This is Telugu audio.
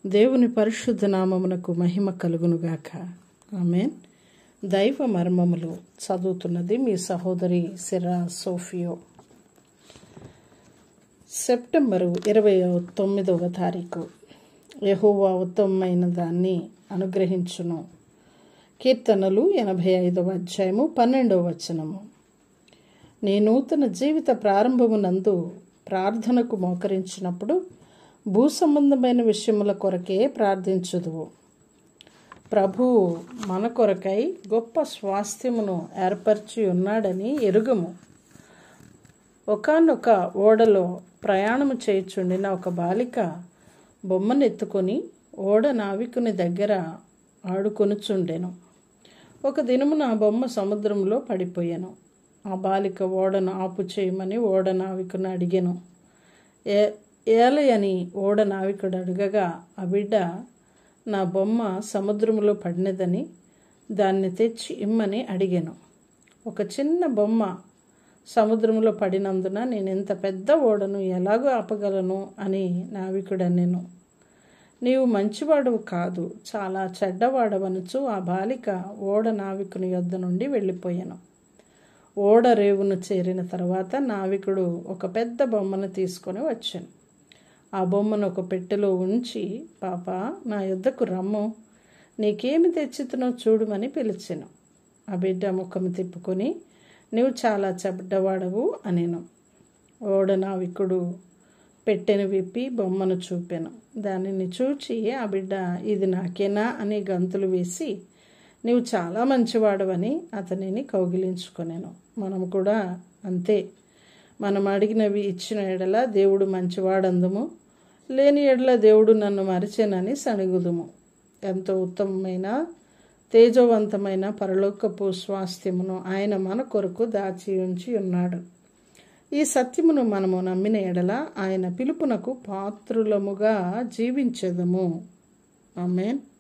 దేవుని పరిశుద్ధ నామమునకు మహిమ కలుగునుగాక ఆమెన్ దైవ మర్మములు చదువుతున్నది మీ సహోదరి సిరా సోఫియో సెప్టెంబరు ఇరవై తొమ్మిదవ తారీఖు యహోవా ఉత్తమమైన దాన్ని అనుగ్రహించును కీర్తనలు ఎనభై ఐదవ అధ్యాయము పన్నెండవ వచనము నీ నూతన జీవిత ప్రారంభమునందు ప్రార్థనకు మోకరించినప్పుడు భూ సంబంధమైన విషయముల కొరకే ప్రార్థించుదువు ప్రభువు మన కొరకై గొప్ప స్వాస్థ్యమును ఏర్పరిచి ఉన్నాడని ఎరుగము ఒకనొక ఓడలో ప్రయాణము చేయుచుండిన ఒక బాలిక బొమ్మనెత్తుకొని ఓడ నావికుని దగ్గర ఆడుకొనుచుండెను ఒక దినమున ఆ బొమ్మ సముద్రంలో పడిపోయాను ఆ బాలిక ఓడను ఆపు చేయమని ఓడ నావికుని అడిగాను ఏ ఏలయని ఓడ నావికుడు అడగగా ఆ బిడ్డ నా బొమ్మ సముద్రంలో పడినదని దాన్ని తెచ్చి ఇమ్మని అడిగాను ఒక చిన్న బొమ్మ సముద్రంలో పడినందున నేను ఇంత పెద్ద ఓడను ఎలాగో ఆపగలను అని నావికుడు నేను నీవు మంచివాడవు కాదు చాలా చెడ్డవాడవనుచు ఆ బాలిక ఓడ నావికుని యొద్ద నుండి వెళ్ళిపోయాను ఓడ రేవును చేరిన తర్వాత నావికుడు ఒక పెద్ద బొమ్మను తీసుకొని వచ్చాను ఆ బొమ్మను ఒక పెట్టెలో ఉంచి పాప నా యొద్దకు రమ్ము నీకేమి తెచ్చితునో చూడమని పిలిచాను ఆ బిడ్డ ముఖం తిప్పుకొని నువ్వు చాలా చెడ్డవాడవు అనేను ఓడ నావికుడు పెట్టెను విప్పి బొమ్మను చూపాను దానిని చూచి ఆ బిడ్డ ఇది నాకేనా అని గంతులు వేసి నీవు చాలా మంచివాడవని అతనిని కౌగిలించుకొనాను మనం కూడా అంతే మనం అడిగినవి ఇచ్చిన ఎడల దేవుడు మంచివాడందుము లేని ఎడల దేవుడు నన్ను మరిచానని సణిగుదుము ఎంతో ఉత్తమమైన తేజవంతమైన పరలోకపు స్వాస్థ్యమును ఆయన మన కొరకు దాచి ఉంచి ఉన్నాడు ఈ సత్యమును మనము నమ్మిన ఎడల ఆయన పిలుపునకు పాత్రులముగా జీవించదము ఆమెన్